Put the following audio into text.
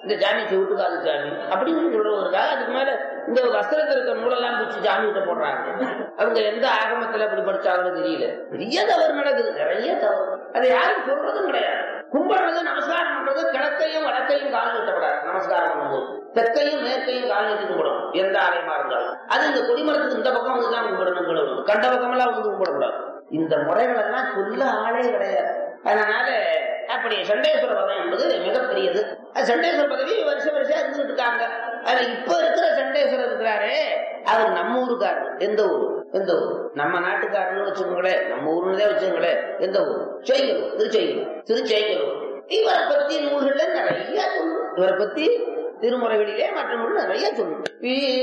இந்த சாமி செவிட்டுக்காது சாமி அப்படின்னு சொல்றவருக்காக அதுக்கு மேல இந்த வஸ்திரத்தில் இருக்க நூலெல்லாம் பிடிச்சி சாமி கிட்ட போடுறாங்க அவங்க எந்த ஆகமத்துல அப்படி படிச்சாங்கன்னு தெரியல பெரிய தவறு நடக்குது நிறைய தவறு அதை யாரும் சொல்றதும் கிடையாது கும்பிடுறது நமஸ்காரம் பண்றது கிழக்கையும் வடக்கையும் கால் நீட்டப்படாது நமஸ்காரம் பண்ணும்போது தெற்கையும் மேற்கையும் கால் நீட்டி கும்பிடணும் எந்த ஆலயமா இருந்தாலும் அது இந்த கொடிமரத்துக்கு இந்த பக்கம் வந்து தான் கும்பிடணும் கிடணும் கண்ட பக்கமெல்லாம் வந்து கும்பிடக்கூடாது இந்த முறைகள் எல்லாம் சொல்ல ஆளே கிடையாது அதனால அப்படி சண்டேஸ்வர பதம் என்பது மிகப்பெரியது அது சண்டேஸ்வர பதவி வருஷ வருஷம் இருந்துகிட்டு இருக்காங்க அதுல இப்ப இருக்கிற சண்டேஸ்வரர் இருக்கிறாரே அவர் நம்ம ஊருக்காரர் எந்த ஊர் எந்த ஊர் நம்ம நாட்டுக்காரன்னு வச்சுக்கோங்களேன் நம்ம ஊருன்னதே வச்சுக்கோங்களேன் எந்த ஊர் செய்யலூர் திருச்செய்யலூர் திருச்செய்யலூர் இவரை பத்தி நூல்கள்ல நிறைய சொல்லும் இவரை பத்தி திருமுறைகளிலே மற்ற நூல் நிறைய சொல்லும்